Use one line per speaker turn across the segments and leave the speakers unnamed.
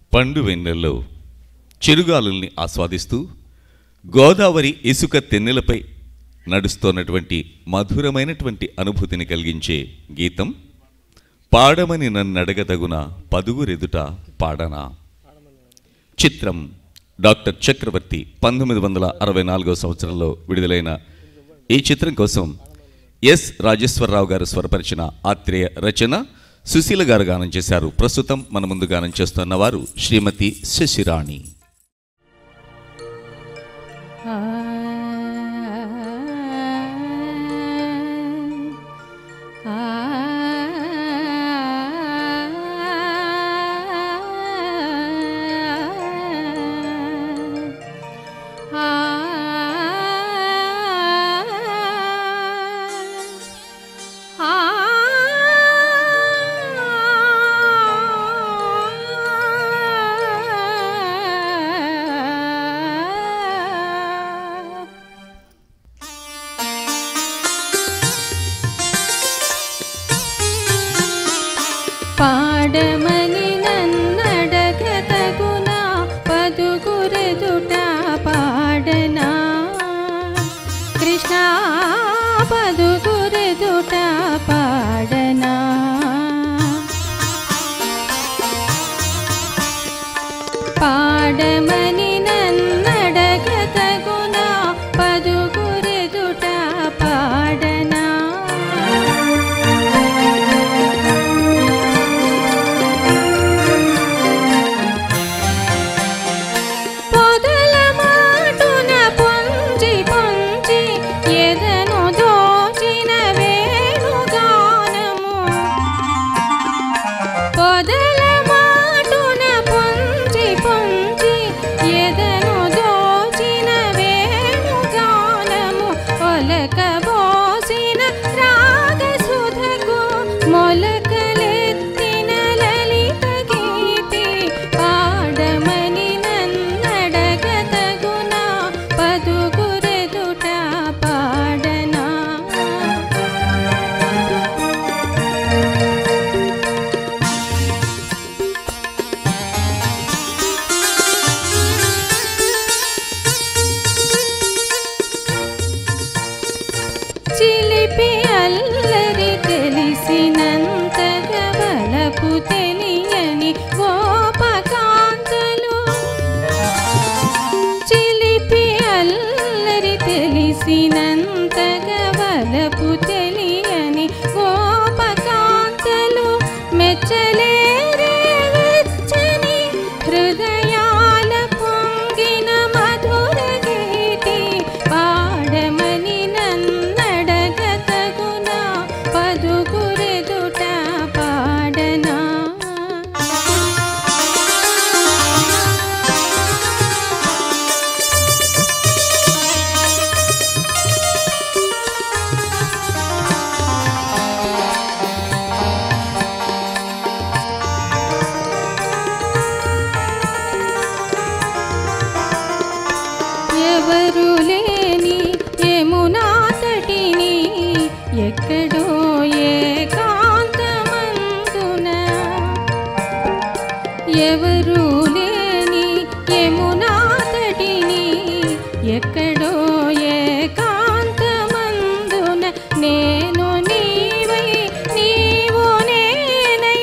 పండు వెన్నెల్లో చిరుగాలుల్ని ఆస్వాదిస్తూ గోదావరి ఇసుక తెన్నెలపై నడుస్తున్నటువంటి మధురమైనటువంటి అనుభూతిని కలిగించే గీతం పాడమని నన్నడగదగున పదుగురెదుట పాడనా చిత్రం డాక్టర్ చక్రవర్తి పంతొమ్మిది వందల అరవై నాలుగో సంవత్సరంలో విడుదలైన ఈ చిత్రం కోసం ఎస్ రాజేశ్వరరావు గారు స్వరపరిచిన ఆత్రేయ రచన సుశీల గారు గానం చేశారు ప్రస్తుతం మన ముందు గానం చేస్తున్న వారు శ్రీమతి శశిరాణి
ఆ పాడమని నన్నడగతగునా పదుగురెదుట పాడనా కృష్ణ పదుగురెదుట పాడనా పాడమని నన్నడగతగునా పదుగురెదుట పాడనా పొదల మాటున పొంచి పొంచి ఎదను దోచిన వేణుగానము పొదల మాటున పొంచి పొంచి ఎదను దోచిన వేణుగానము ఒలకబోసిన రాగసుధకు మొలకలెత్తిన లలిత గీతి పాడమని నన్నడగతగునా పదుగురెదుట పాడనా చిలిపి అల్లరి తెలిసినంతగా వలపు తెలియని గోపకాంతలు చిలిపి అల్లరి తెలిసినంతగా వలపు తెలియని గోపకాంతలు మెచ్చలేరే వెచ్చని హృదయాల పొంగిన మధుర గీతి పాడమని నన్నడగతగునా పదుగురెదుట పాడనా ఎవరు లేని యమునా తటిని ఎక్కడో ఏకాంతమందున ఎవరు లేని యమునా తటిని ఎక్కడో ఏకాంతమందున నేను నీవై నీవు నేనై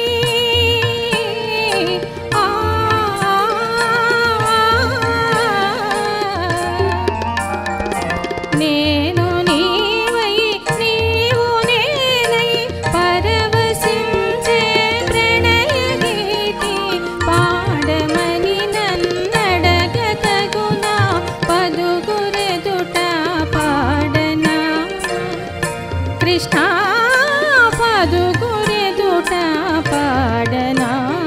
ఆ నేను నీవై నీవు నేనై పరవశించే ప్రణయ గీతి పాడమని నన్నడగతగునా పదుగురెదుట పాడనా కృష్ణ పదుగురెదుట పాడనా